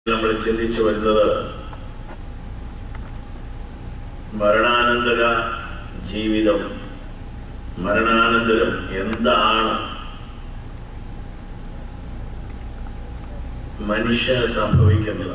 നമ്മൾ ചിന്തിച്ചു വരുന്നത് മരണാനന്തര ജീവിതം മരണാനന്തരം എന്താണ് മനുഷ്യന് സംഭവിക്കുന്നത്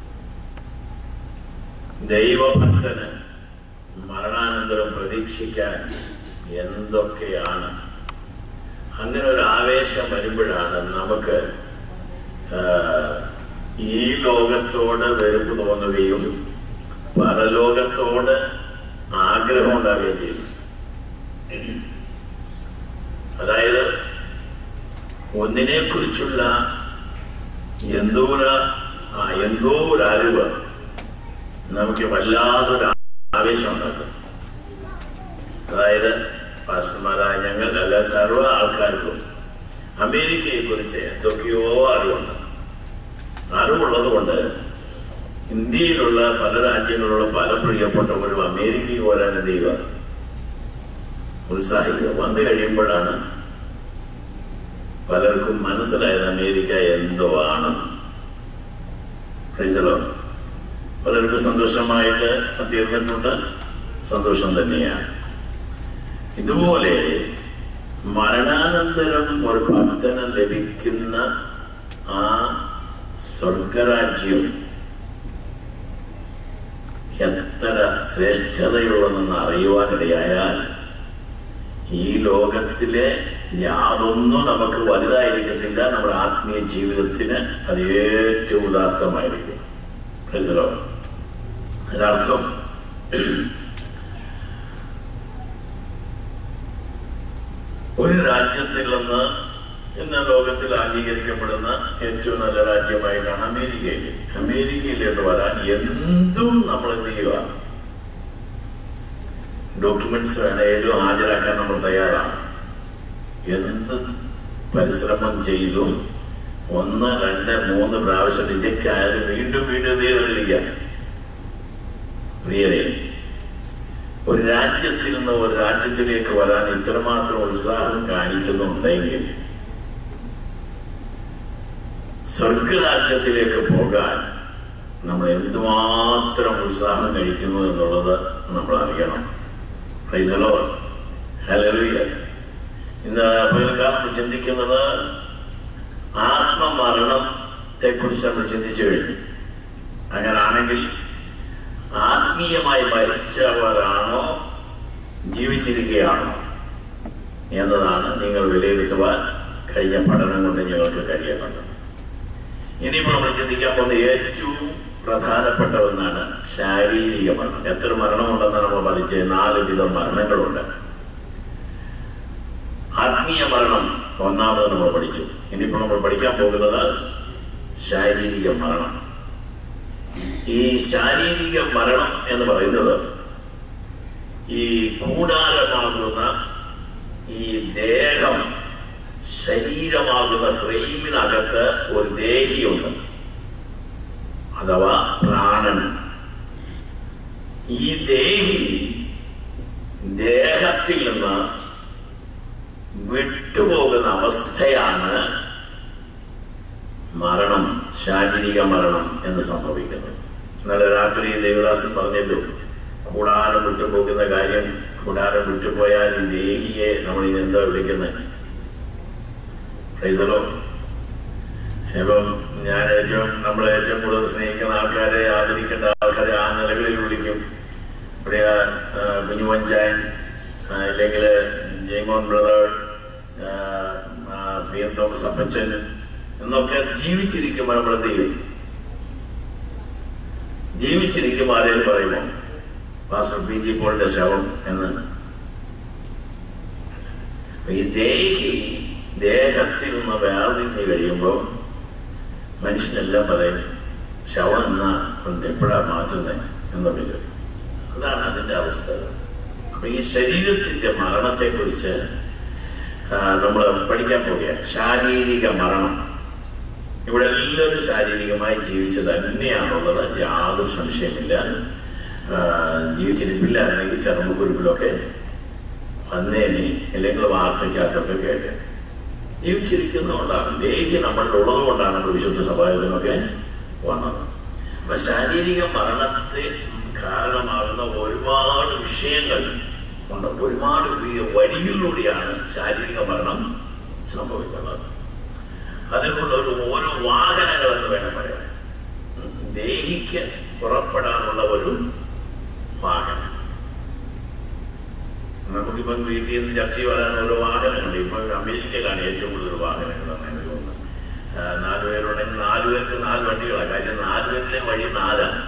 ദൈവഭക്തന് മരണാനന്തരം പ്രതീക്ഷിക്കാൻ എന്തൊക്കെയാണ് അങ്ങനെ ഒരു ആവേശം വരുമ്പോഴാണ് നമുക്ക് ആ, ഈ ലോകത്തോട് വെറുപ്പ് തോന്നുകയും പരലോകത്തോട് ആഗ്രഹം ഉണ്ടാവുകയും ചെയ്യും അതായത് ഒന്നിനെ കുറിച്ചുള്ള എന്തോ ഒരു ആ, എന്തോ ഒരു അറിവ് നമുക്ക് വല്ലാതൊരു ആവേശം ഉണ്ടാക്കും അതായത് പാസ്റ്റർമാരായ ഞങ്ങൾ അല്ല സർവ്വ ആൾക്കാർക്കും അമേരിക്കയെ കുറിച്ച് എന്തൊക്കെയോ അറിവുണ്ട് അറിവുള്ളത് കൊണ്ട് ഇന്ത്യയിലുള്ള പല രാജ്യങ്ങളിലുള്ള പല പ്രിയപ്പെട്ടവരും അമേരിക്കയിൽ വരാൻ എന്ത് ചെയ്യുക ഉത്സാഹിക്കുക വന്നു കഴിയുമ്പോഴാണ് പലർക്കും മനസ്സിലായത് അമേരിക്ക എന്തോ ആണ് പ്രൈസലോ പലർക്കും സന്തോഷമായിട്ട് തീർന്നിട്ടുണ്ട് സന്തോഷം തന്നെയാണ് ഇതുപോലെ മരണാനന്തരം ഒരു ഭക്തന് ലഭിക്കുന്ന ആ സ്വർഗരാജ്യം എത്ര ശ്രേഷ്ഠതയുള്ളതെന്ന് അറിയുവാനിടയായാൽ ഈ ലോകത്തിലെ യാതൊന്നും നമുക്ക് വലുതായിരിക്കത്തില്ല നമ്മുടെ ആത്മീയ ജീവിതത്തിന് അത് ഏറ്റവും ഉദാത്തമായിരിക്കും മനസ്സിലോ അതിനർത്ഥം ഒരു രാജ്യത്തിൽ നിന്ന് ഇന്ന് ലോകത്തിൽ അംഗീകരിക്കപ്പെടുന്ന ഏറ്റവും നല്ല രാജ്യമായിട്ടാണ് അമേരിക്കയിൽ അമേരിക്കയിലോട്ട് വരാൻ എന്തും നമ്മൾ എന്ത് ചെയ്യുക ഡോക്യുമെന്റ്സ് വേണേലും ഹാജരാക്കാൻ നമ്മൾ തയ്യാറാണ് എന്ത് പരിശ്രമം ചെയ്തും ഒന്ന് രണ്ട് മൂന്ന് പ്രാവശ്യം റിജക്റ്റ് ആയാലും വീണ്ടും വീണ്ടും ഇത് ചെയ്തുകൊണ്ടിരിക്കുക പ്രിയരെ ഒരു രാജ്യത്തിൽ നിന്ന് ഒരു രാജ്യത്തിലേക്ക് വരാൻ ഇത്രമാത്രം ഉത്സാഹം കാണിക്കുന്നുണ്ടെങ്കിൽ സ്വർഗരാജ്യത്തിലേക്ക് പോകാൻ നമ്മൾ എന്തുമാത്രം ഉത്സാഹം കഴിക്കുന്നു എന്നുള്ളത് നമ്മൾ അറിയണം പ്രൈസലോ ഹലലുയ ഇന്ന് പകൽക്കാലം നമ്മൾ ചിന്തിക്കുന്നത് ആത്മമരണത്തെ കുറിച്ച് നമ്മൾ ചിന്തിച്ചു കഴിഞ്ഞു അങ്ങനാണെങ്കിൽ ആത്മീയമായി മരിച്ചവരാണോ ജീവിച്ചിരിക്കുകയാണോ എന്നതാണ് നിങ്ങൾ വിലയിരുത്തുവാൻ കഴിഞ്ഞ പഠനം കൊണ്ട് ഞങ്ങൾക്ക് കഴിയുന്നത് ഇനിയിപ്പോൾ നമ്മൾ ചിന്തിക്കാൻ പോകുന്ന ഏറ്റവും പ്രധാനപ്പെട്ട ഒന്നാണ് ശാരീരിക മരണം എത്ര മരണമുണ്ടെന്ന് നമ്മൾ പഠിച്ച നാല് വിധം മരണങ്ങളുണ്ട് ആത്മീയ മരണം ഒന്നാമത് നമ്മൾ പഠിച്ചു ഇനിയിപ്പോൾ നമ്മൾ പഠിക്കാൻ പോകുന്നത് ശാരീരിക മരണം ഈ ശാരീരിക മരണം എന്ന് പറയുന്നത് ഈ കൂടാരമാകുന്ന ഈ ദേഹം ശരീരമാകുന്ന ഫ്രെയിമിനകത്ത് ഒരു ദേഹിയുണ്ട് അഥവാ പ്രാണൻ ഈ ദേഹി ദേഹത്തിൽ നിന്ന് വിട്ടുപോകുന്ന അവസ്ഥയാണ് മരണം ശാരീരിക മരണം എന്ന് സംഭവിക്കുന്നത് ഇന്നലെ രാത്രി ദേവദാസൻ പറഞ്ഞല്ലോ കൂടാരം വിട്ടുപോകുന്ന കാര്യം കൂടാരം വിട്ടുപോയാൽ ഈ ദേഹിയെ നമ്മൾ ഇനി എന്താ വിളിക്കുന്നത് പ്രൈസലോ ഇപ്പം ഞാൻ ഏറ്റവും നമ്മൾ ഏറ്റവും കൂടുതൽ സ്നേഹിക്കുന്ന ആൾക്കാരെ ആദരിക്കേണ്ട ആൾക്കാരെ ആ നിലകളിൽ വിളിക്കും ഇവിടെ കുഞ്ഞുമഞ്ചായൻ ഇല്ലെങ്കിൽ Jaimon brother P M Thomas അപ്പച്ചൻ എന്നൊക്കെ ജീവിച്ചിരിക്കുമ്പോൾ നമ്മൾ എന്ത് ചെയ്യും ജീവിച്ചിരിക്കുമ്പോൾ ആരെങ്കിലും പറയുമോ പാസ്റ്റർ പി ജി പോളിന്റെ ശവം എന്ന് ഈ ദേഹി ദേഹത്തിൽ നിന്ന് വേർതിരിഞ്ഞ് കഴിയുമ്പോൾ മനുഷ്യനെല്ലാം പറയും ശവം എന്നാ ഉണ്ട് എപ്പോഴാ മാറ്റുന്നത് എന്നൊക്കെ ചോദിക്കും അതാണ് അതിൻ്റെ അവസ്ഥ അപ്പൊ ഈ ശരീരത്തിന്റെ മരണത്തെക്കുറിച്ച് നമ്മൾ പഠിക്കാൻ പോവുകയാണ് ശാരീരിക മരണം ഇവിടെ എല്ലാവരും ശാരീരികമായി ജീവിച്ചത് തന്നെയാണുള്ളത് യാതൊരു സംശയമില്ല ആ, ജീവിച്ചിരിപ്പില്ല അല്ലെങ്കിൽ ചർമ്മക്കുരുപ്പിലൊക്കെ വന്നേനെ അല്ലെങ്കിൽ വാർത്തയ്ക്കകത്തൊക്കെ കേട്ടേ ജീവിച്ചിരിക്കുന്നതുകൊണ്ടാണ് ദേഹി നമ്മളിൽ ഉള്ളത് കൊണ്ടാണ് നമ്മൾ വിശുദ്ധ സഭായത്തിനൊക്കെ വന്നത് അപ്പൊ ശാരീരിക മരണത്തെ കാരണമാകുന്ന ഒരുപാട് വിഷയങ്ങൾ ഉണ്ട് ഒരുപാട് വി- വഴികളിലൂടെയാണ് ശാരീരിക മരണം സംഭവിക്കുന്നത് അതിനുള്ള ഒരു ഓരോ വാഹനങ്ങൾ എന്ന് വേണം പറയാൻ ഉം. ദേഹിക്ക് പുറപ്പെടാനുള്ള ഒരു വാഹനം നമുക്കിപ്പം വീട്ടിൽ നിന്ന് ചർച്ച വരാൻ ഓരോ വാഹനങ്ങളുണ്ട് ഇപ്പം അമേരിക്കയിലാണ് ഏറ്റവും കൂടുതൽ വാഹനങ്ങൾ അങ്ങനെ തോന്നുന്നത് ആ, നാല് പേരുണ്ടെങ്കിൽ നാല് പേർക്ക് നാല് വണ്ടികളാണ് കാര്യം നാല് പേരിലെ വഴി നാലാണ്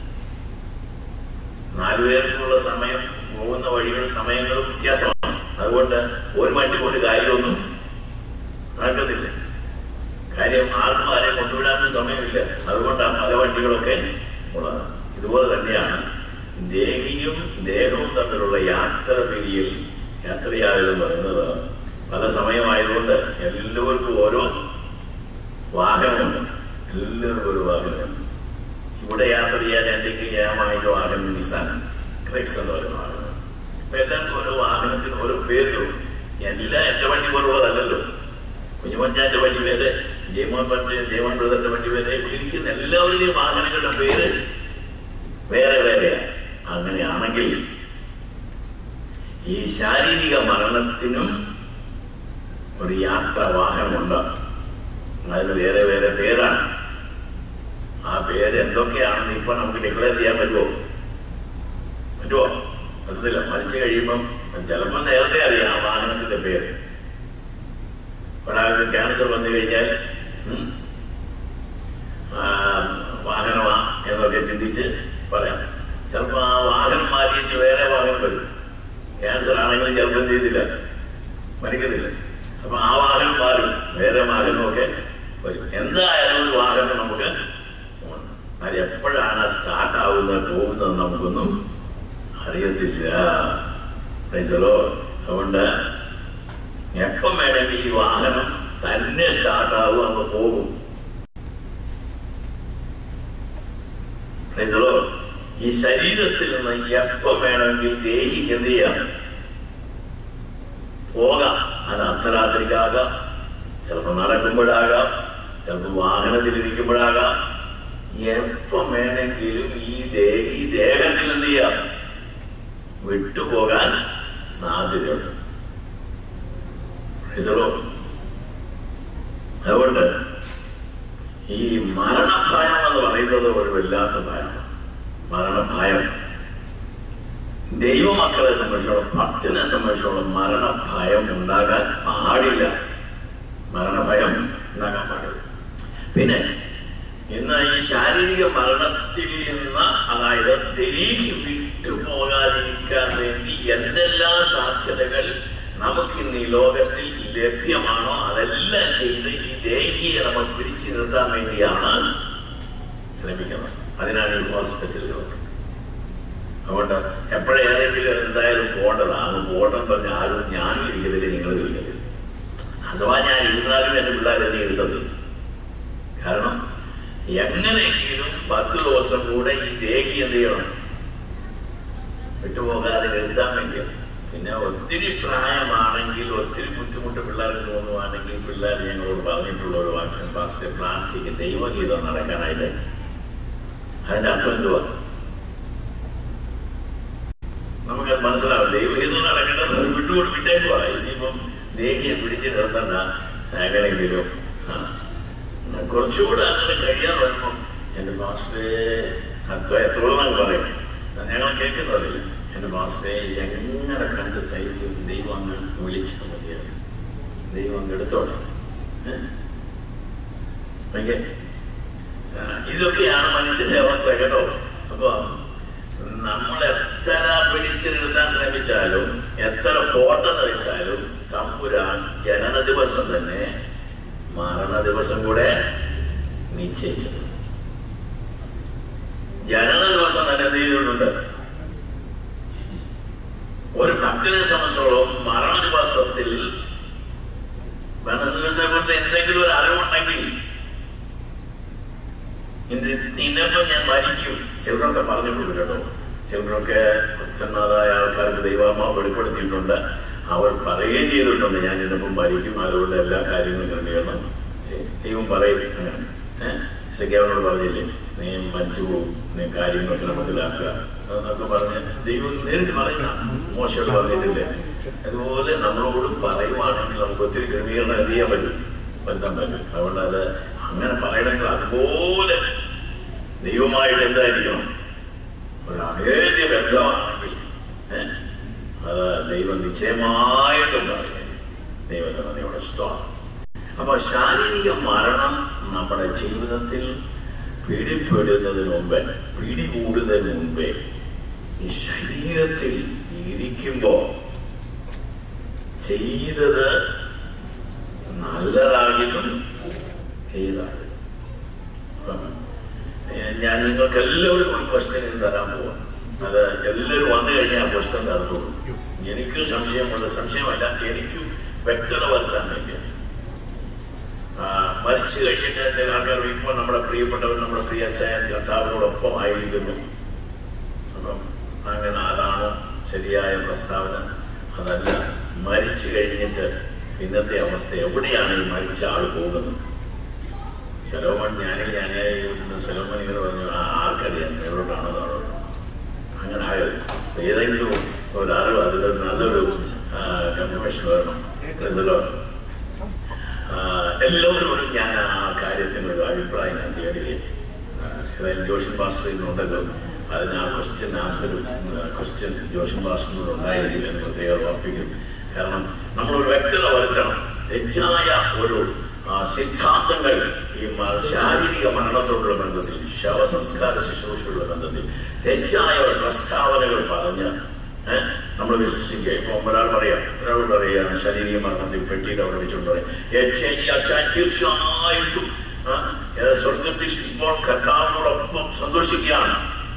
നാല് പേർക്കുള്ള സമയം പോകുന്ന വഴികൾ സമയങ്ങളും വ്യത്യാസമാണ് അതുകൊണ്ട് ഒരു വണ്ടി കൊണ്ട് കാര്യമൊന്നും നടക്കത്തില്ല കാര്യം ആർക്കും ആരെയും കൊണ്ടുവിടാനും സമയമില്ല അതുകൊണ്ടാണ് പല വണ്ടികളൊക്കെ ഉള്ളത് ഇതുപോലെ തന്നെയാണ് ദേഹിയും ദേഹവും തമ്മിലുള്ള യാത്ര പിരിയൽ യാത്രയാകലെന്ന് പറയുന്നത് പല സമയമായതുകൊണ്ട് എല്ലാവർക്കും ഓരോ വാഹനമുണ്ട് എല്ലാവർക്കും ഒരു വാഹനമുണ്ട് ഇവിടെ യാത്ര ചെയ്യാൻ എന്തെങ്കിലും ചെയ്യാമായത് വാഹനം നിസാൻ ക്രെക്സ് എന്ന് പറയുന്ന വാഹനം അപ്പൊ എല്ലാവർക്കും ഓരോ വാഹനത്തിന് ഓരോ പേരുകളും എല്ലാം എന്റെ വണ്ടി പോലുള്ളതല്ലല്ലോ കുഞ്ഞുമഞ്ചാന്റെ വണ്ടി പേര് ജയമോഹൻ പണ്ട് ജയമോഹൻ ബ്രദറിന്റെ വണ്ടി പേര് ഇവിടെ ഇരിക്കുന്ന എല്ലാവരുടെയും വാഹനങ്ങളുടെ പേര് വേറെ വേറെയാണ് അങ്ങനെയാണെങ്കിൽ ഈ ശാരീരിക മരണത്തിനും ഒരു യാത്രാ വാഹനമുണ്ട് അതിന് വേറെ വേറെ പേരാണ് ആ പേര് എന്തൊക്കെയാണെന്ന് ഇപ്പൊ നമുക്ക് ഡിക്ലെയർ ചെയ്യാൻ പറ്റുമോ പറ്റുമോ പറ്റത്തില്ല മരിച്ചു കഴിയുമ്പം ചിലപ്പോൾ നേരത്തെ അറിയാം ആ വാഹനത്തിന്റെ പേര് ഒരാൾക്ക് ക്യാൻസർ വന്നു കഴിഞ്ഞാൽ ഉം, ആ, വാഹനമാ എന്നൊക്കെ ചിന്തിച്ച് പറയാം ചിലപ്പോൾ ആ വാഹനം മാറ്റിച്ച് വേറെ വാഹനം വരും ക്യാൻസർ ആണെങ്കിലും ചിലപ്പോൾ എന്ത് ചെയ്തില്ല മരിക്കത്തില്ല അപ്പൊ ആ വാഹനം മാറും വേറെ വാഹനമൊക്കെ വരും എന്തായാലും ഒരു വാഹനം നമുക്ക് ഉണ്ട്. അത് എപ്പോഴാണ് സ്റ്റാർട്ട് ആവുന്നത് പോകുന്നത് നമുക്കൊന്നും അറിയത്തില്ല Praise the Lord. അതുകൊണ്ട് എപ്പം വേണമെങ്കിൽ ഈ വാഹനം തന്നെ സ്റ്റാർട്ട് ആവും അങ്ങ് പോകും Praise the Lord. ഈ ശരീരത്തിൽ നിന്ന് എപ്പം വേണമെങ്കിൽ ദേഹിക്ക് എന്ത് ചെയ്യാം പോകാം അത് അർദ്ധരാത്രിക്കാകാം ചിലപ്പോൾ നടക്കുമ്പോഴാകാം ചിലപ്പോൾ വാഹനത്തിലിരിക്കുമ്പോഴാകാം എപ്പം വേണമെങ്കിലും ഈ ദേഹി ദേഹത്തിൽ എന്ത് ചെയ്യാം വിട്ടുപോകാൻ സാധ്യതയുണ്ട് Praise the Lord. അതുകൊണ്ട് ഈ മരണഭയം എന്ന് പറയുന്നത് ഒരു വല്ലാത്ത ഭയമാണ് മരണഭയം ദൈവമക്കളെ സംബന്ധിച്ചോളം ഭക്തിനെ സംബന്ധിച്ചോളം മരണഭയം ഉണ്ടാകാൻ പാടില്ല മരണഭയം ഉണ്ടാകാൻ പാടില്ല പിന്നെ ഇന്ന് ഈ ശാരീരിക മരണത്തിൽ നിന്ന് അതായത് തിരികെ വിട്ടുപോകാതിരിക്കാൻ വേണ്ടി എന്തെല്ലാം സാധ്യതകൾ നമുക്ക് ഇന്ന് ഈ ലോകത്തിൽ ലഭ്യമാണോ അതെല്ലാം ചെയ്ത് ഈ ദേഹിയെ നമ്മൾ പിടിച്ചു നിർത്താൻ വേണ്ടിയാണ് ശ്രമിക്കുന്നത് അതിനാണ് ഈ ഹോസ്പിറ്റലുകളൊക്കെ അതുകൊണ്ട് എപ്പോഴേതെങ്കിലും എന്തായാലും പോകേണ്ടതാണ് അങ്ങ് പോകട്ടെന്ന് പറഞ്ഞ ആരും ഞാനും ഇരിക്കത്തില്ല നിങ്ങൾ ഇരിക്കത്തില്ല അഥവാ ഞാൻ ഇരുന്നാലും എൻ്റെ പിള്ളേർ എന്നെ ഇരുത്തത്തില്ല കാരണം എങ്ങനെയെങ്കിലും പത്ത് ദിവസം കൂടെ ഈ ദേഹി എന്ത് ചെയ്യണം വിട്ടുപോകാതെ നിർത്താൻ വേണ്ടിയാണ് പിന്നെ ഒത്തിരി പ്രായമാണെങ്കിൽ ഒത്തിരി ബുദ്ധിമുട്ട് പിള്ളേർക്ക് തോന്നുവാണെങ്കിൽ പിള്ളേർ ഞങ്ങളോട് പറഞ്ഞിട്ടുള്ള ഒരു വാക്യം പാസ്റ്റർ പ്രാർത്ഥിക്ക് ദൈവഗീതം നടക്കാനായിട്ട് അതിന്റെ അർത്ഥം എന്തുവാ നമുക്കത് മനസ്സിലാവും ദൈവഹിതം നടക്കേണ്ടത് വിട്ടുകൊണ്ട് വിട്ടേക്കുവാ ഇനിയിപ്പം ദേഹിയെ പിടിച്ച് നിർത്തണ്ട എങ്ങനെയെങ്കിലും ആ. കുറച്ചുകൂടെ അങ്ങനെ കഴിയാൻ വരുമ്പം എൻ്റെ മാസ്റ്ററെ തുറന്നങ്ങ് പറയും ഞങ്ങൾ കേൾക്കുന്നതില്ല എൻ്റെ മാസ്റ്ററെ എങ്ങനെ കണ്ട് സഹിക്കും ദൈവം അങ്ങ് വിളിച്ചാൽ മതിയാണ് ദൈവം അങ്ങ് എടുത്തോട്ടെ ഏ? ഓക്കേ? ആ, ഇതൊക്കെയാണ് മനുഷ്യന്റെ അവസ്ഥ കേട്ടോ അപ്പൊ നമ്മൾ എത്ര പിടിച്ചു നിർത്താൻ ശ്രമിച്ചാലും എത്ര പോട്ടെന്ന് വെച്ചാലും തമ്പുരാൻ ജനന ദിവസം തന്നെ മരണ ദിവസം കൂടെ നിശ്ചയിച്ചത് ജനന ദിവസം തന്നെ എന്ത് ചെയ്തിട്ടുണ്ട് ഒരു ഭക്തനെ സംബന്ധിച്ചോളം മരണ ദിവസത്തിൽ മരണ ദിവസത്തെ കുറിച്ച് എന്തെങ്കിലും ഒരു അറിവുണ്ടെങ്കിൽ ഇന്ന് നിന്നപ്പം ഞാൻ മരിക്കും ചിലരൊക്കെ പറഞ്ഞിട്ടുണ്ട് കേട്ടോ ചിലരൊക്കെ ഭക്തന്മാരായ ആൾക്കാർക്ക് ദൈവാത്മാ വെളിപ്പെടുത്തിയിട്ടുണ്ട് അവർ പറയുകയും ചെയ്തിട്ടുണ്ട് ഞാൻ ഇന്നിപ്പം മരിക്കും അതുകൊണ്ട് എല്ലാ കാര്യങ്ങളും ക്രമീകരണം ചെയ്യും ദൈവം പറയും അങ്ങനെ ഏഹ്? ഇസക്കിയാവിനോട് പറഞ്ഞില്ലേ നീ മരിച്ചു പോകും നീ കാര്യങ്ങൾ ക്രമത്തിലാക്കുക എന്നൊക്കെ പറഞ്ഞ് ദൈവം നേരിട്ട് പറയുന്ന മോശം പറഞ്ഞിട്ടില്ലേ അതുപോലെ നമ്മളോടും പറയുവാണെങ്കിൽ നമുക്ക് ഒത്തിരി ക്രമീകരണം എന്ത് ചെയ്യാൻ പറ്റും വരുത്താൻ പറ്റും അതുകൊണ്ട് അത് അങ്ങനെ പറയണമെങ്കിൽ അതുപോലെ ദൈവമായിട്ട് എന്തായിരിക്കണം ഒരു അഭേദ്യ ബന്ധമാണെങ്കിൽ ഏ, അത് ദൈവം നിശ്ചയമായിട്ടും പറയും ദൈവത്തിന് നന്ദിയോടെ സ്തോത്രം അപ്പൊ ശാരീരിക മരണം നമ്മുടെ ജീവിതത്തിൽ പിടിപ്പെടുന്നതിന് മുമ്പേ പിടികൂടുന്നതിന് മുമ്പേ ഈ ശരീരത്തിൽ ഇരിക്കുമ്പോ ചെയ്തത് നല്ലതാകിലും ചെയ്താകിലും അപ്പം ഏഹ് ഞാൻ നിങ്ങൾക്ക് എല്ലാവർക്കും ഒരു ക്വസ്റ്റ്യൻ തരാൻ പോവാം അത് എല്ലാവരും വന്നു കഴിഞ്ഞാൽ ആ ക്വസ്റ്റ്യൻ തരത്തുള്ളൂ എനിക്ക് സംശയമുണ്ട് സംശയമല്ല എനിക്കും വ്യക്തത വരുത്താൻ വേണ്ടിയാണ് ആ, മരിച്ചു കഴിഞ്ഞിട്ട് ചില ആൾക്കാർ ഇപ്പോൾ നമ്മുടെ പ്രിയപ്പെട്ടവർ നമ്മുടെ പ്രിയ അച്ഛൻ കർത്താവിനോടൊപ്പം ആയിരിക്കുന്നു അപ്പം അങ്ങനെ അതാണോ ശരിയായ പ്രസ്താവന അതല്ല മരിച്ചു കഴിഞ്ഞിട്ട് ഇന്നത്തെ അവസ്ഥ എവിടെയാണ് ഈ മരിച്ച ആൾ പോകുന്നത് ശലോമൻ ഞാനിൽ ഞാൻ ശലോമൻ ഇങ്ങനെ പറഞ്ഞു "ആ, ആർക്കറിയാം എവിടോട്ടാണ് അവിടെ അങ്ങനെ ആയത് ഏതെങ്കിലും ഒരു അറിവ് അതിലൊരു നല്ലൊരു കൺഫർമേഷൻ വരണം ക്രിസലോ എല്ലാവരോടും ഞാൻ ആ കാര്യത്തിന് ഒരു അഭിപ്രായം ഞാൻ തേടുകയും ആ, ഏതായാലും ജോഷൻ പാസ്റ്റർ ഇന്നുണ്ടല്ലോ അതിന് ആ ക്വസ്റ്റ്യൻ ആൻസർ ക്വസ്റ്റ്യൻ ജോഷൻ പാസ്റ്ററിനോട് ഉണ്ടായിരിക്കും എന്ന് പ്രത്യേകം ഓർപ്പിക്കുന്നു കാരണം നമ്മളൊരു വ്യക്തത വരുത്തണം തെറ്റായ ഒരു ആ, സിദ്ധാന്തങ്ങൾ ഈ മ- ശാരീരിക മരണത്തോടുള്ള ബന്ധത്തിൽ ശവസംസ്കാര ശുശ്രൂഷയുള്ള ബന്ധത്തിൽ തെറ്റായ ഒരു പ്രസ്താവനകൾ പറഞ്ഞ് ഏഹ്, നമ്മൾ വിശ്വസിക്കുക ഇപ്പൊ ഒരാൾ പറയാം ഒരാൾ പറയാ ശാരീരിക മരണത്തിൽ പെട്ടിയുടെ അവിടെ വെച്ചുകൊണ്ട് പറയാം "ഏ, ശരി, അച്ഛാ, തീർച്ചയായിട്ടും ആ, ഏ, സ്വർഗത്തിൽ ഇപ്പോൾ കർത്താവിനോടൊപ്പം സന്തോഷിക്കുകയാണ്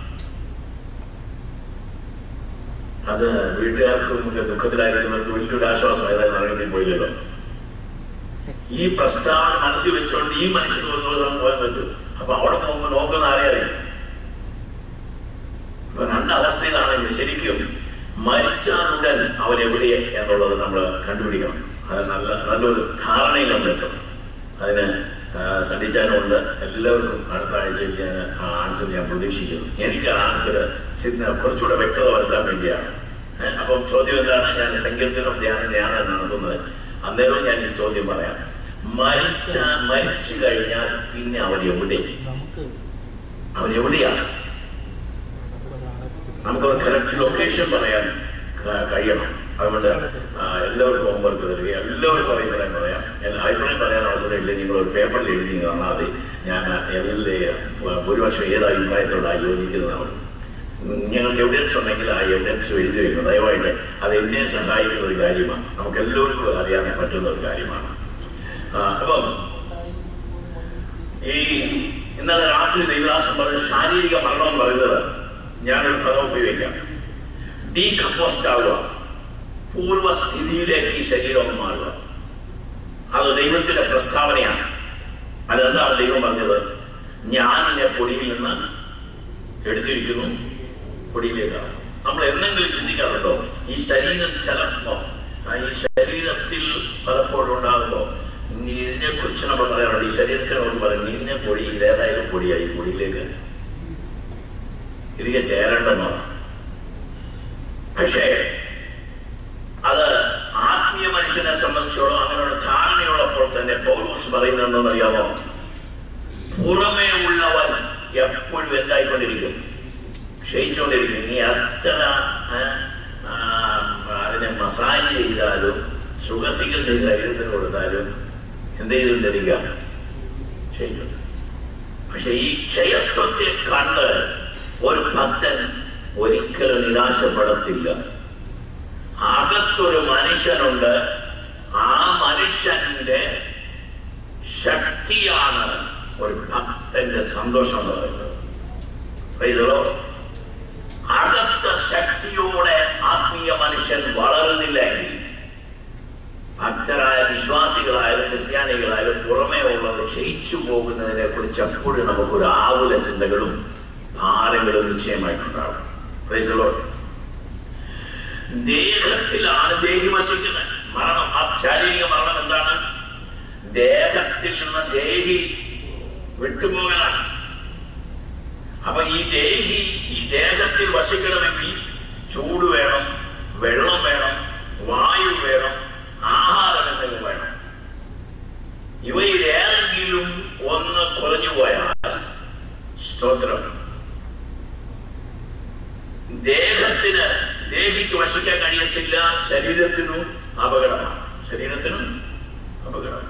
അത് വീട്ടുകാർക്കും ഒക്കെ ദുഃഖത്തിലായിരിക്കുന്നവർക്ക് വലിയൊരു ആശ്വാസം ഏതായാലും നരകത്തിൽ പോയില്ലല്ലോ ഈ പ്രസ്താവന മനസ്സിൽ വെച്ചുകൊണ്ട് ഈ മനുഷ്യന് ഒരു ദിവസം പോയാൽ പറ്റും അപ്പൊ അവിടെ പോകുമ്പോൾ നോക്കുന്ന ആരെ അറിയാം അപ്പൊ രണ്ട് അവസ്ഥയിലാണെങ്കിൽ ശരിക്കും മരിച്ചാലുടൻ അവൻ എവിടെയെ എന്നുള്ളത് നമ്മൾ കണ്ടുപിടിക്കണം അത് നല്ല നല്ലൊരു ധാരണയിൽ നമ്മൾ എത്തണം അതിന് സണ്ടിച്ചാനുണ്ട് എല്ലാവർക്കും അടുത്ത ആഴ്ചയിൽ ഞാൻ ആ ആൻസർ ഞാൻ പ്രതീക്ഷിക്കുന്നു എനിക്ക് ആ ആൻസർ കുറച്ചുകൂടെ വ്യക്തത വരുത്താൻ വേണ്ടിയാണ് ഏ, അപ്പം ചോദ്യം എന്താണ് ഞാൻ സങ്കീർത്തനം ധ്യാനം ധ്യാനം നടത്തുന്നത് അന്നേരവും ഞാൻ ഈ ചോദ്യം പറയാം മരിച്ച മരിച്ചു കഴിഞ്ഞാൽ പിന്നെ അവൻ എവിടെ അവൻ എവിടെയാണ് നമുക്കൊരു കറക്റ്റ് ലൊക്കേഷൻ പറയാൻ ക- കഴിയണം അതുകൊണ്ട് ആ, എല്ലാവർക്കും ഹോംവർക്ക് തരിക എല്ലാവർക്കും അഭിപ്രായം പറയാം എന്നെ അഭിപ്രായം പറയാൻ അവസരമില്ല നിങ്ങൾ ഒരു പേപ്പറിൽ എഴുതി ഇങ്ങ് തന്നാൽ മതി ഞാൻ എല്ലാ ഭൂരിപക്ഷം ഏത് അഭിപ്രായത്തോടാണ് യോജിക്കുന്നതാണ് ഞങ്ങൾക്ക് എവിഡൻസ് ഉണ്ടെങ്കിൽ ആ എവിഡൻസ് എഴുതി വയ്ക്കുന്നത് ദയവായിട്ട് അത് എന്നെ സഹായിക്കുന്ന ഒരു കാര്യമാണ് നമുക്ക് എല്ലാവർക്കും അത് അറിയാൻ പറ്റുന്ന ഒരു കാര്യമാണ് ആ, അപ്പം ഈ ഇന്നലെ രാത്രി ദൈവദാസം പറഞ്ഞ ശാരീരിക മരണം എന്ന് പറയുന്നത് ഞാനൊരു പദം ഉപയോഗിക്കാം ഡീകമ്പോസ്റ്റ് ആവുക പൂർവ്വസ്ഥിതിയിലേക്ക് ഈ ശരീരം മാറുക അത് ദൈവത്തിന്റെ പ്രസ്താവനയാണ് അതെന്താണ് ദൈവം പറഞ്ഞത് ഞാൻ എന്നെ പൊടിയിൽ നിന്ന് എടുത്തിരിക്കുന്നു പൊടിയിലേക്കാണ് നമ്മൾ എന്തെങ്കിലും ചിന്തിക്കാറുണ്ടോ ഈ ശരീരം ചിലപ്പോ ആ ഈ ശരീരത്തിൽ പലപ്പോഴും ഉണ്ടാകുമ്പോ ഇതിനെ കുറിച്ച് നമ്മൾ പറയാറുണ്ട് ഈ ശരീരത്തിനോട് പറയും നിന്നെ പൊടി ഇതേതായാലും പൊടിയായി പൊടിയിലേക്ക് തിരികെ ചേരേണ്ടെന്നാണ് പക്ഷേ അത് ആത്മീയ മനുഷ്യനെ സംബന്ധിച്ചോളം അങ്ങനെയുള്ള ധാരണയുള്ളപ്പോൾ തന്നെ പൗലോസ് പറയുന്നത് അറിയാമോ പുറമേ ഉള്ളവൻ എപ്പോഴും എന്തായിക്കൊണ്ടിരിക്കും ക്ഷയിച്ചുകൊണ്ടിരിക്കും നീ അത്ര ആ, ആ, അതിനെ മസാജ് ചെയ്താലും സുഖചികിത്സ ശരീരത്തിന് കൊടുത്താലും എന്ത് ചെയ്തുകൊണ്ടിരിക്കുക ക്ഷയിച്ചുകൊണ്ടിരിക്കും പക്ഷെ ഈ ക്ഷയത്വത്തെ കണ്ട് ഒരു ഭക്തൻ ഒരിക്കലും നിരാശപ്പെടത്തില്ല അകത്തൊരു മനുഷ്യനുണ്ട് ആ മനുഷ്യന്റെ ശക്തിയാണ് ഒരു ഭക്തന്റെ സന്തോഷം എന്ന് പറയുന്നത് Praise the Lord. അകത്ത ശക്തിയോടെ ആത്മീയ മനുഷ്യൻ വളരുന്നില്ലെങ്കിൽ ഭക്തരായ വിശ്വാസികളായാലും ക്രിസ്ത്യാനികളായാലും പുറമേ ഉള്ളത് ക്ഷയിച്ചു പോകുന്നതിനെ കുറിച്ച് എപ്പോഴും നമുക്കൊരു ആകുല ചിന്തകളും ഭാരങ്ങളും നിശ്ചയമായിട്ടുണ്ടാവും Praise the Lord. ദേഹത്തിലാണ് ദേഹി വസിക്കുന്നത് മരണം ആ ശാരീരിക മരണം എന്താണ് ദേഹത്തിൽ നിന്ന് ദേഹി വിട്ടുപോകലാണ് അപ്പൊ ഈ ദേഹി ഈ ദേഹത്തിൽ വസിക്കണമെങ്കിൽ ചൂട് വേണം വെള്ളം വേണം വായു വേണം ആഹാരം എന്നിവ വേണം ഇവയിൽ ഏതെങ്കിലും ഒന്ന് കുറഞ്ഞു പോയാൽ സ്തോത്രം ദേഹത്തിന് ദേഹിക്ക് വസിക്കാൻ കഴിയത്തില്ല ശരീരത്തിനും അപകടമാണ് ശരീരത്തിനും അപകടമാണ്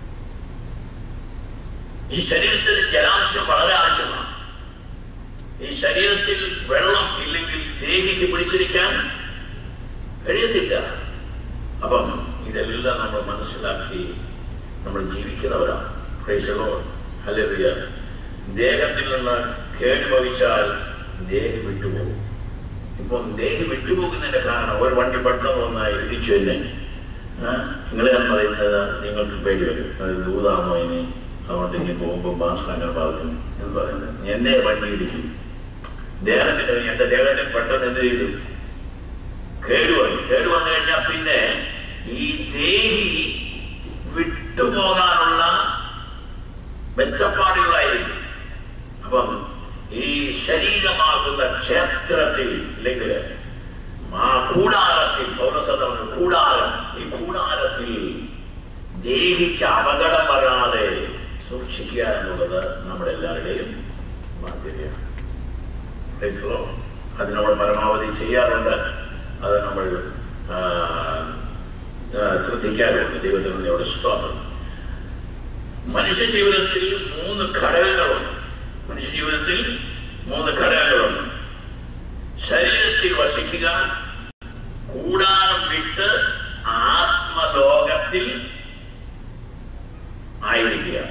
ഈ ശരീരത്തിന് ജലാംശം വളരെ ആവശ്യമാണ് ഈ ശരീരത്തിൽ വെള്ളം ഇല്ലെങ്കിൽ ദേഹിക്ക് പിടിച്ചിരിക്കാൻ കഴിയത്തില്ല അപ്പം ഇതെല്ലാം നമ്മൾ മനസ്സിലാക്കി നമ്മൾ ജീവിക്കുന്നവരാണ് പ്രൈസലോ ഹല്ലേലൂയ ദേഹത്തിൽ നിന്ന് കേട് ഭവിച്ചാൽ ദേഹി വിട്ടുപോകും ഇപ്പം ദേഹി വിട്ടുപോകുന്നതിന്റെ കാരണം ഒരു വണ്ടി പെട്ടെന്ന് വന്നാൽ ഇടിച്ചു തന്നെ നിങ്ങൾ ഞാൻ പറയുന്നത് നിങ്ങൾക്ക് പേടി വരും അത് ദൂതാണോ ഇനി അതുകൊണ്ട് ഇനി പോകുമ്പോൾ മാസ്റ്റർ അങ്ങനെ പറഞ്ഞു എന്ന് പറയുന്നത് എന്നെ വണ്ടി ഇടിക്കും ദേഹത്തിന്റെ എന്റെ ദേഹത്തിൽ പെട്ടെന്ന് എന്ത് ചെയ്തു കേടുവന്നു കേടുവന്നു കഴിഞ്ഞാൽ പിന്നെ ഈ ദേഹി വിട്ടുപോകാനുള്ള മെച്ചപ്പാടുകളായിരിക്കും അപ്പം ഈ ശരീരമാകുന്ന ക്ഷേത്രത്തിൽ ഇല്ലെങ്കിൽ ആ കൂടാരത്തിൽ പൗരസദം കൂടാരം ഈ കൂടാരത്തിൽ ദേഹിക്ക് അപകടം വരാതെ സൂക്ഷിക്കുക എന്നുള്ളത് നമ്മുടെ എല്ലാവരുടെയും ബാധ്യതയാണ് Praise the Lord. അത് നമ്മൾ പരമാവധി ചെയ്യാറുണ്ട് അത് നമ്മൾ ആ, ആ, ശ്രദ്ധിക്കാറുണ്ട് ദൈവത്തിന് നന്ദിയോടെ സ്തോത്രം മനുഷ്യ ജീവിതത്തിൽ മൂന്ന് ഘടകങ്ങളുണ്ട് മനുഷ്യ ജീവിതത്തിൽ മൂന്ന് ഘടകങ്ങളുണ്ട് ശരീരത്തിൽ വസിക്കുക കൂടാരം വിട്ട് ആത്മലോകത്തിൽ ആയിരിക്കുക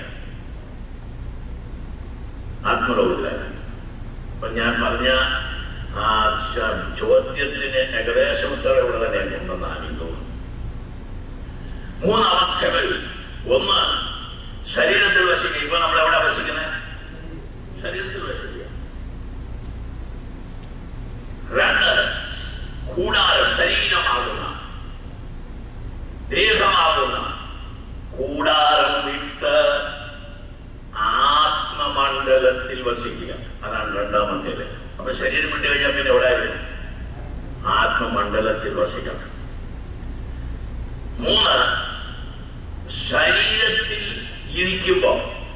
ആത്മലോകത്തിലായിരിക്കുക അപ്പൊ ഞാൻ പറഞ്ഞ ആ ച- ചോദ്യത്തിന് ഏകദേശം ഉത്തരം ഇവിടെ തന്നെ ഉണ്ടെന്നാണ് എനിക്ക് തോന്നുന്നു മൂന്ന് അവസ്ഥകൾ ഒന്ന് ശരീരത്തിൽ വസിക്കുക ഇപ്പൊ നമ്മൾ എവിടെ വസിക്കുന്നത് ശരീരത്തിൽ വസിക്കുക രണ്ട് കൂടാരം ശരീരമാകുന്ന ദേഹമാകുന്ന കൂടാരം വിട്ട് ആത്മമണ്ഡലത്തിൽ വസിക്കുക അതാണ് രണ്ടാമത്തേത് അപ്പൊ ശരീരം വിട്ട് കഴിഞ്ഞാൽ പിന്നെ എവിടെ ആയിരുന്നു ആത്മമണ്ഡലത്തിൽ വസിക്കണം മൂന്ന് ശരീരത്തിൽ ഇരിക്കുമ്പോ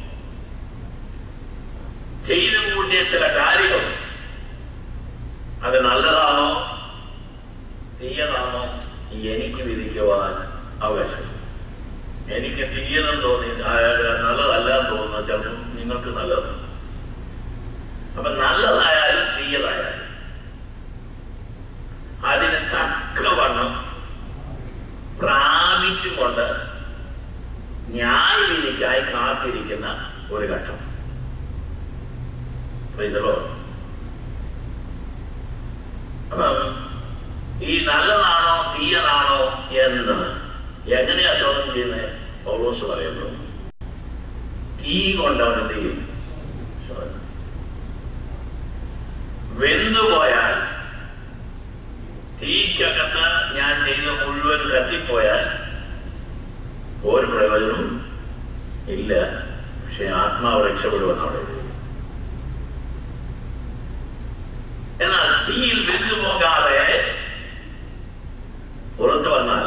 ചെയ്തു കൂട്ടിയ ചില കാര്യങ്ങൾ അത് നല്ലതാണോ തീയതാണോ എനിക്ക് വിധിക്കുവാൻ അവകാശം എനിക്ക് തീയതെന്ന് തോന്നി അയാൾ നല്ലതല്ല എന്ന് തോന്നുന്ന ചിലപ്പോൾ നിങ്ങൾക്ക് നല്ലതാണ് അപ്പൊ നല്ലതായാലും തീയതായാലും അതിന് തക്കവണ്ണം പ്രാപിച്ചുകൊണ്ട് ന്യായവിധിക്കായി കാത്തിരിക്കുന്ന ഒരു ഘട്ടം Praise the Lord. അപ്പം ഈ നല്ലതാണോ തീയതാണോ എന്ന് എങ്ങനെയാ ശോധന ചെയ്യുന്നത് പൗലോസ് പറയുന്നു തീ കൊണ്ട് അവൻ എന്ത് ചെയ്യും ശോധന വെന്തുപോയാൽ തീക്കകത്ത് ഞാൻ ചെയ്ത മുഴുവൻ കത്തിപ്പോയാൽ ഒരു പ്രയോജനവും ഇല്ല പക്ഷെ ആത്മാവ് രക്ഷപ്പെടുമെന്ന് അവിടെ എഴുതി എന്നാൽ തീയിൽ വെന്തു പോകാതെ പുറത്തു വന്നാൽ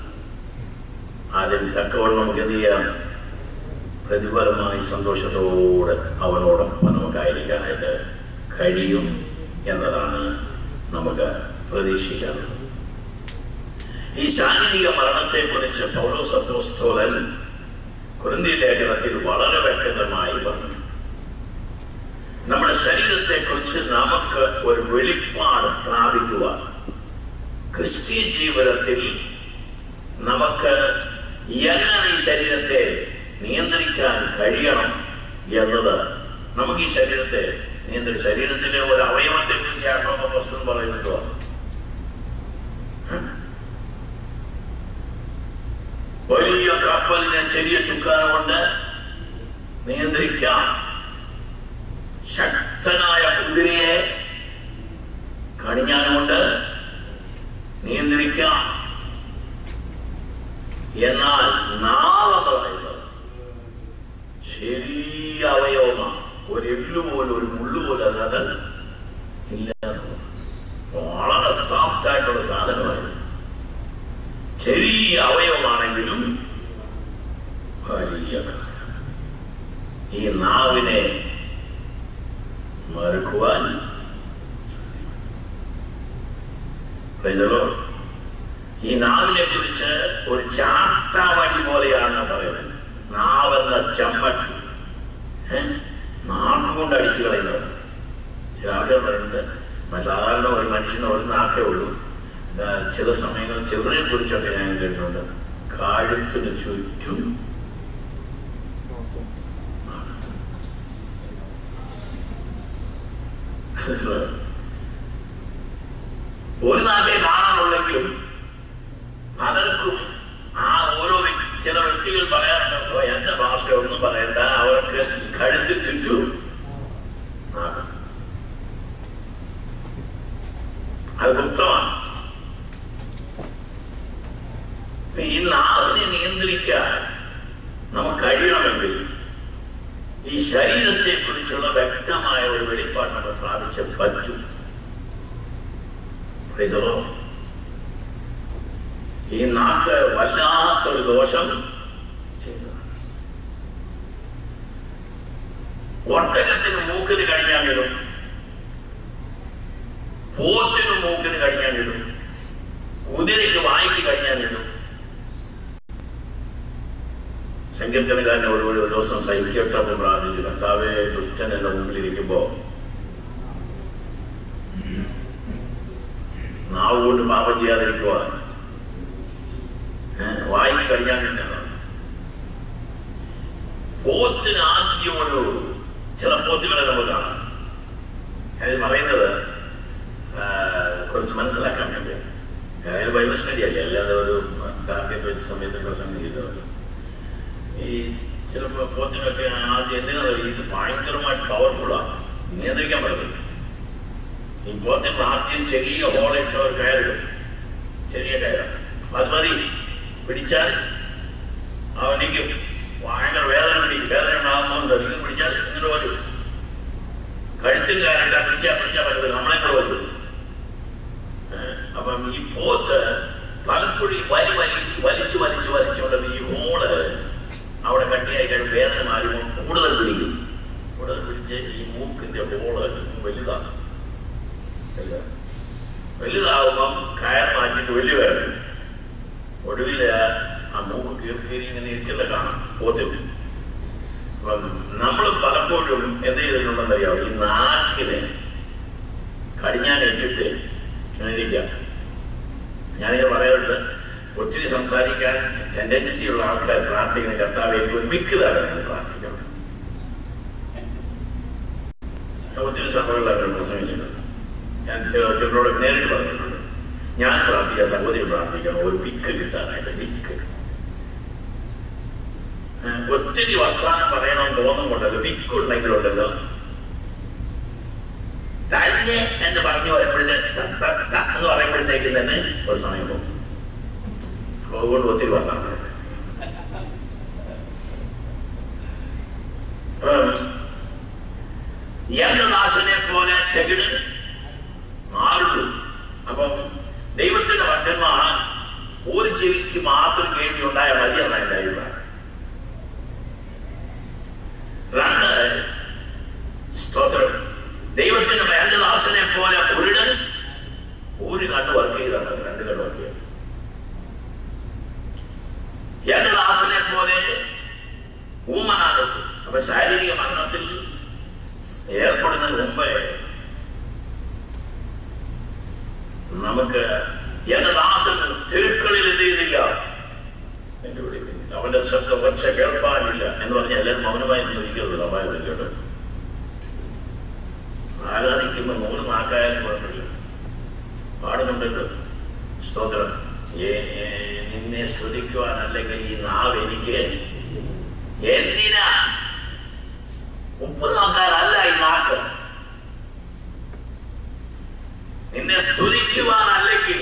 അതിന് തക്കവണ്ണം നമുക്ക് എന്ത് ചെയ്യാം പ്രതിഫലമായി സന്തോഷത്തോടെ അവനോടൊപ്പം നമുക്കായിരിക്കാനായിട്ട് കഴിയും എന്നതാണ് നമുക്ക് പ്രതീക്ഷിക്കാനുള്ളത് ഈ ശാരീരിക മരണത്തെ കുറിച്ച് പൗലോസ് അപ്പോസ്തലൻ കുരുന്തി ലേഖനത്തിൽ വളരെ വ്യക്തമായി പറഞ്ഞു നമ്മുടെ ശരീരത്തെ കുറിച്ച് നമുക്ക് ഒരു വെളിപ്പാട് പ്രാപിക്കുവാൻ ക്രിസ്തീയ ജീവിതത്തിൽ നമുക്ക് എങ്ങനെ ഈ ശരീരത്തെ നിയന്ത്രിക്കാൻ കഴിയണം എന്നത് നമുക്ക് ഈ ശരീരത്തെ നിയന്ത്രി ശരീരത്തിലെ ഒരു അവയവത്തെ കുറിച്ച് ആത്മ പുസ്തകം പറയുന്നുണ്ടോ വലിയ കപ്പലിനെ ചെറിയ ചുക്കാന കൊണ്ട് നിയന്ത്രിക്കാം ശക്തനായ കുതിരയെ കണിഞ്ഞാനുകൊണ്ട് നിയന്ത്രിക്കാം എന്നാൽ നാളെന്ന് പറയുന്നത് ചെറിയ അവയവം ചെറിയ അവയവമാണെങ്കിലും വലിയ കാര്യം. ഈ നാവിനെ മറക്കുവാൻ സാധ്യമല്ല. Praise the Lord. ഈ നാവിനെ കുറിച്ച് ഒരു ചാട്ടാവടി പോലെയാണ് പറയുന്നത് നാവെന്ന ചമ്മട്ടി ഏ? നാക്ക് കൊണ്ട് അടിച്ചു കളയുന്നത് ചില ആൾക്കാർ പറയുന്നുണ്ട് സാധാരണ ഒരു മനുഷ്യന് ഒരു നാക്കേ ഉള്ളൂ ആ, ചില സമയങ്ങളിൽ ചിലരെ കുറിച്ചൊക്കെ ഞാൻ കേട്ടിട്ടുണ്ട് കാഴുത്തിന് ചുറ്റും ഒരു നാക്കേ കാണാനുള്ളെങ്കിലും പലർക്കും ആ ഓരോ വ്യക്തി ചില വ്യക്തികൾ പറയാറുണ്ടോ എന്റെ ഭാഷ ഒന്നും പറയണ്ട അവർക്ക് കഴുത്തിൽ ചുറ്റും നാക്ക്. അത് ഗുപ്തമാണ് ഇപ്പൊ ഈ നാവിനെ നിയന്ത്രിക്കാൻ നമുക്ക് കഴിയണമെങ്കിൽ ഈ ശരീരത്തെ കുറിച്ചുള്ള വ്യക്തമായ ഒരു വെളിപ്പാട് നമ്മൾ പ്രാപിച്ച പറ്റൂ Praise the Lord. ഈ നാക്ക് വല്ലാത്തൊരു ദോഷം ചെയ്യുന്നതാണ് ഒട്ടകത്തിന് മൂക്കിന് കഴിഞ്ഞാലിടും പോത്തിന് മൂക്കിന് കഴിഞ്ഞാലിടും കുതിരയ്ക്ക് വായിക്ക് കഴിഞ്ഞാലിടും സങ്കീർത്തനക്കാരനെ ഒരു ഒരു ദിവസം സഹിക്കട്ടപ്പോൾ പ്രാർത്ഥിച്ചു കർത്താവെ ദുഷ്ടൻ എന്റെ മുമ്പിലിരിക്കുമ്പോ നാവ് കൊണ്ട് പാപം ചെയ്യാതിരിക്കുവാൻ ഏഹ് വായിക്ക് കഴിഞ്ഞാൽ പോത്തിന് ആദ്യം ഒരു ചില പോത്തുകളെ നമ്മൾ കാണാം അത് പറയുന്നത് ആ, കുറച്ച് മനസ്സിലാക്കാൻ വേണ്ടിയാണ് ഏതായാലും ബൈബിൾ സ്റ്റഡി അല്ലേ അല്ലാതെ ഒരു ടാർഗറ്റ് വെച്ച സമയത്ത് പ്രസംഗം ചെയ്തതല്ല ഈ ചിലപ്പോൾ പോത്തിനൊക്കെ ആദ്യം എന്തിനാ പറയുക ഇത് ഭയങ്കരമായിട്ട് പവർഫുള്ളാണ് നിയന്ത്രിക്കാൻ പറ്റില്ല ഈ പോത്തിന് ആദ്യം ചെറിയ ഹോളിട്ട് ഒരു കയറിടും ചെറിയ കയറാണ് അത് മതി പിടിച്ചാൽ അവനിക്ക് ഭയങ്കര വേദന പിടിക്കും വേദന ഉണ്ടാകുന്നുണ്ട് ഇങ്ങനെ പിടിച്ചാൽ ഇങ്ങനെ വരും കഴുത്തിൽ കയറിട്ടാ പിടിച്ചാൽ പിടിച്ചാൽ പറ്റത്തില്ല നമ്മളെ കൂടെ വരും ഏഹ് അപ്പം ഈ പോത്ത് പലപ്പോഴും ഈ വലി വലി വലിച്ചു വലിച്ചു വലിച്ചുകൊണ്ട് ഈ ഹോള് അവിടെ കട്ടിയായി കഴിയും വേദന മാറുമ്പോൾ കൂടുതൽ പിടിക്കും കൂടുതൽ പിടിച്ച് ഈ മൂക്കിന്റെ ഹോള് വലുതാണ് വലുതാണ്. വലുതാവുമ്പം കയർ മാറ്റിയിട്ട് വലിയ കയറും ഒടുവില് ആ മൂക്ക് കീറി കീറി ഇങ്ങനെ ഇരിക്കുന്ന കാണാം പോത്തിൽ അപ്പം നമ്മൾ പലപ്പോഴും എന്ത് ചെയ്തിട്ടുണ്ടെന്നറിയാമോ ഈ നാക്കിനെ കടിഞ്ഞാൻ ഇട്ടിട്ട് ഇങ്ങനെ ഇരിക്കാം ഞാനിത് പറയാറുണ്ട് ഒത്തിരി സംസാരിക്കാൻ ടെൻഡൻസി ഉള്ള ആൾക്കാർ പ്രാർത്ഥിക്കുന്ന കർത്താവ് എനിക്ക് ഒരു മിക്ക് തരണം പ്രാർത്ഥിക്കണം ഒത്തിരി സഭകളിൽ അങ്ങനെ പ്രസംഗിച്ചിട്ടുണ്ട് ഞാൻ ചില- ചിലരോട് നേരിട്ട് പറഞ്ഞിട്ടുണ്ട് ഞാൻ പ്രാർത്ഥിക്കാൻ സഹോദരി പ്രാർത്ഥിക്കണം ഒരു വിക്ക് കിട്ടാനായിട്ട് വിക്ക് ഏഹ് ഒത്തിരി വർത്തമാനം പറയണമെന്ന് തോന്നുന്നുണ്ടല്ലോ വിക്ക് ഉണ്ടെങ്കിലുണ്ടല്ലോ തന്നെ എന്ന് പറഞ്ഞു വരുമ്പോഴത്തേക്ക് എന്ന് പറയുമ്പോഴത്തേക്കും തന്നെ ഒരു സമയം പോകും അപ്പൊ അതുകൊണ്ട് ഒത്തിരി വർത്തമാനം പറയുന്നത് അപ്പം യന്ത്രദാസനെ പോലെ ചെകിട് മാറുള്ളൂ അപ്പം ദൈവത്തിന്റെ ഭക്തന്മാർ ഒരു ചെവിക്ക് മാത്രം കേൾവി ഉണ്ടായാൽ മതി എന്നാണ് എൻ്റെ അഭിപ്രായം രണ്ട് സ്തോത്രം ദൈവത്തിന്റെ വേണ്ടദാസനെ പോലെ കുരുടൻ ഒരു കണ്ണ് വർക്ക് ചെയ്താൽ മതി രണ്ട് കണ്ണ് വർക്ക് ചെയ്യാം എന്റെ ദാസനെ പോലെ ഊമനാണ് അപ്പൊ ശാരീരിക മരണത്തിൽ ഏർപ്പെടുന്നതിന് മുമ്പേ നമുക്ക് എന്റെ ദാസൻ തെരുക്കളിൽ എന്ത് ചെയ്തില്ല എന്റെ വിളിക്കുന്നില്ല അവന്റെ ശബ്ദം ഒച്ച കേൾപ്പാനില്ല എന്ന് പറഞ്ഞാൽ എല്ലാവരും മൗനമായിരുന്നു ഇരിക്കുന്നത് അപായത്തിൽ കേട്ടോ ആരാധിക്കുമ്പോൾ നൂറ് നാക്കായാലും കുഴപ്പമില്ല പാടുന്നുണ്ടല്ലോ സ്തോത്രം ഏ- ഏ- നിന്നെ സ്തുതിക്കുവാൻ അല്ലെങ്കിൽ ഈ നാവ് എനിക്ക് എന്തിനാ ഉപ്പ് നോക്കാനല്ല ഈ നാക്ക് നിന്നെ സ്തുതിക്കുവാൻ അല്ലെങ്കിൽ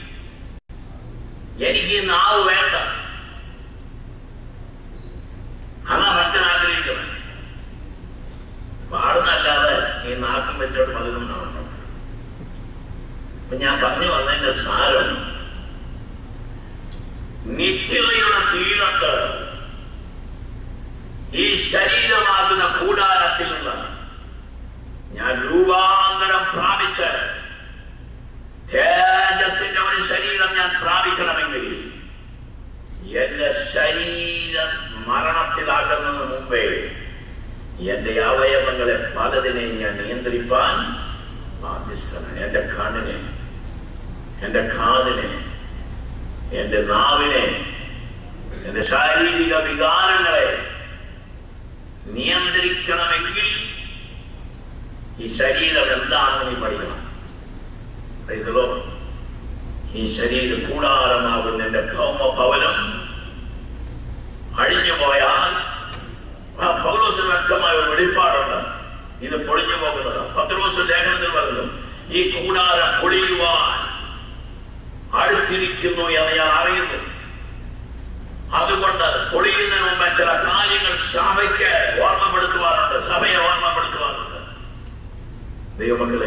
എനിക്ക് ഈ നാവ് വേണ്ട അതാ ഭക്തൻ ആഗ്രഹിക്കുന്നത് പാടുന്നല്ലാതെ ഈ നാക്കും വെച്ചോട്ട് പലതും കാണണം അപ്പൊ ഞാൻ പറഞ്ഞു വന്നതിന്റെ സാരം നിത്യതയുടെ തീരത്ത് ഈ ശരീരമാകുന്ന കൂടാരത്തിൽ നിന്ന് ഞാൻ രൂപാന്തരം പ്രാപിച്ച് തേജസ്സിന്റെ ഒരു ശരീരം ഞാൻ പ്രാപിക്കണമെങ്കിൽ എന്റെ ശരീരം മരണത്തിലാകുന്നതിന് മുമ്പേ എന്റെ അവയവങ്ങളെ പലതിനെയും ഞാൻ നിയന്ത്രിപ്പാൻ ബാധ്യസ്ഥനാണ് എന്റെ കണ്ണിനെ എന്റെ കാതിനെ എന്റെ നാവിനെ എന്റെ ശാരീരിക വികാരങ്ങളെ നിയന്ത്രിക്കണമെങ്കിൽ ഈ ശരീരം എന്താണെന്ന് നീ പഠിക്കണം Praise the Lord. ഈ ശരീര കൂടാരമാകുന്ന എന്റെ ഭൗമ ഭവനം അഴിഞ്ഞു പോയാൽ ആ പൗലോസിന് വ്യക്തമായ ഒരു വെളിപ്പാടുണ്ട് ഇത് പൊളിഞ്ഞു പോകുന്നത് പത്രോസ് ലേഖനത്തിൽ പറഞ്ഞു ഈ കൂടാരം പൊളിയുവാൻ അടുത്തിരിക്കുന്നു എന്ന് ഞാൻ അറിയുന്നു അതുകൊണ്ട് പൊളിയുന്നതിന് മുമ്പ് ചില കാര്യങ്ങൾ സഭയ്ക്ക് ഓർമ്മപ്പെടുത്തുവാറുണ്ട് സഭയെ ഓർമ്മപ്പെടുത്തുവാറുണ്ട് ദൈവമക്കളെ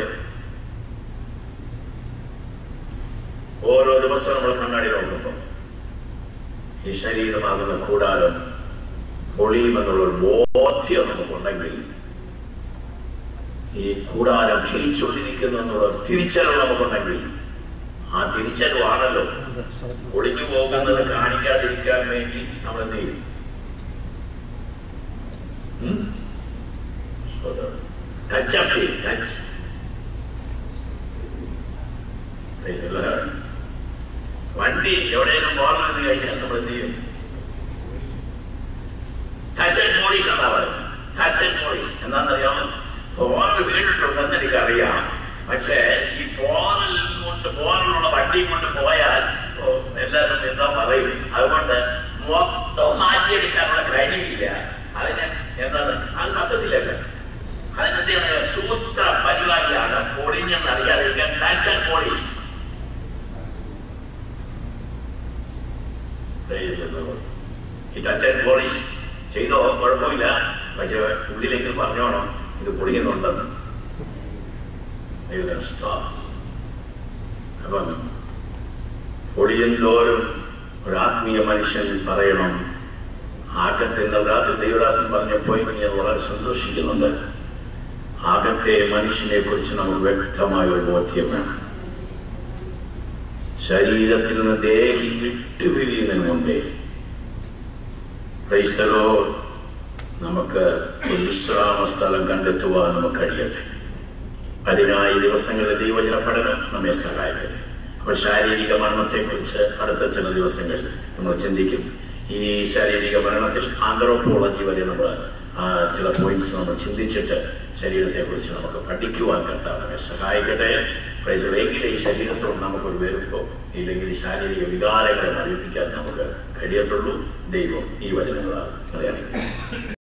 ഓരോ ദിവസവും നമ്മൾ കണ്ണാടി നോക്കുമ്പോൾ ഈ ശരീരമാകുന്ന കൂടാരം പൊളിയുമെന്നുള്ള ബോധ്യം നമുക്കുണ്ടെങ്കിൽ ഈ കൂടാരം ക്ഷയിച്ചുകൊണ്ടിരിക്കുന്നു എന്നുള്ള ഒരു തിരിച്ചറിവ് നമുക്കുണ്ടെങ്കിൽ ആ തിരിച്ചറിവാണല്ലോ ഒളിഞ്ഞു പോകുന്നത് കാണിക്കാതിരിക്കാൻ വേണ്ടി നമ്മൾ എന്ത് ചെയ്യും ടച്ച് അപ്പ് ചെയ്യും ടച്ച് വണ്ടി എവിടെയെങ്കിലും പോകണമെന്ന് കഴിഞ്ഞാൽ നമ്മൾ എന്ത് ചെയ്യും ടച്ച് ആൻഡ് പോളീസ് എന്നാ പറയുന്നത് ടച്ച് ആൻഡ് പോളീസ് എന്താണെന്നറിയാമോ ഫോറിൽ വീണിട്ടുണ്ടെന്ന് എനിക്കറിയാം പക്ഷേ ഈ ഫോറിൽ കൊണ്ട് ഫോറിലുള്ള വണ്ടിയും കൊണ്ട് പോയാൽ ഓ, എല്ലാവരും എന്താ പറയും അതുകൊണ്ട് മൊത്തം മാറ്റിയെടുക്കാനുള്ള കഴിവില്ല അതിന് എന്താണ് അത് പറ്റത്തില്ലല്ലോ അതിനെന്ത് ചെയ്യണം സൂത്ര പരിപാടിയാണ് പൊളിഞ്ഞെന്ന് അറിയാതിരിക്കാൻ touch and polish Praise the Lord. ഈ ടച്ച് ആൻഡ് പോളിഷ് ചെയ്തോ കുഴപ്പമില്ല പക്ഷെ ഉള്ളിലേക്ക് പറഞ്ഞോണം ഇത് പൊളിയുന്നുണ്ടെന്ന് ദൈവത്തിന് stop. അപ്പം പൊളിയന്തോറും ഒരു ആത്മീയ മനുഷ്യൻ പറയണം ആകത്തെ ഇന്നലെ രാത്രി ദൈവദാസൻ പറഞ്ഞപ്പോൾ ഞാൻ വളരെ സന്തോഷിക്കുന്നുണ്ട് ആകത്തെ മനുഷ്യനെ കുറിച്ച് നമുക്ക് വ്യക്തമായ ഒരു ബോധ്യം വേണം ശരീരത്തിൽ നിന്ന് ദേഹി വിട്ടുപിരിയുന്നതിന് മുമ്പേ Praise the Lord. നമുക്ക് ഒരു വിശ്രാമ സ്ഥലം കണ്ടെത്തുവാൻ നമുക്ക് കഴിയട്ടെ അതിനായി ദിവസങ്ങളിലെ ദൈവജന പഠനം നമ്മെ സഹായിക്കട്ടെ അപ്പോൾ ശാരീരിക മരണത്തെക്കുറിച്ച് അടുത്ത ചില ദിവസങ്ങളിൽ നമ്മൾ ചിന്തിക്കും ഈ ശാരീരിക മരണത്തിൽ ആന്ത്രോപോളജി വരെ നമ്മൾ ആ, ചില പോയിന്റ്സ് നമ്മൾ ചിന്തിച്ചിട്ട് ശരീരത്തെക്കുറിച്ച് നമുക്ക് പഠിക്കുവാൻ കർത്താവ് നമ്മെ സഹായിക്കട്ടെ പ്രൈസെങ്കിൽ ഈ ശരീരത്തോട് നമുക്കൊരു വെറുപ്പോ ഇല്ലെങ്കിൽ ഈ ശാരീരിക വികാരങ്ങളെ മരവിപ്പിക്കാൻ നമുക്ക് കഴിയത്തുള്ളൂ ദൈവം ഈ വചനങ്ങളാൽ നിങ്ങളെ അനുഗ്രഹിക്കട്ടെ.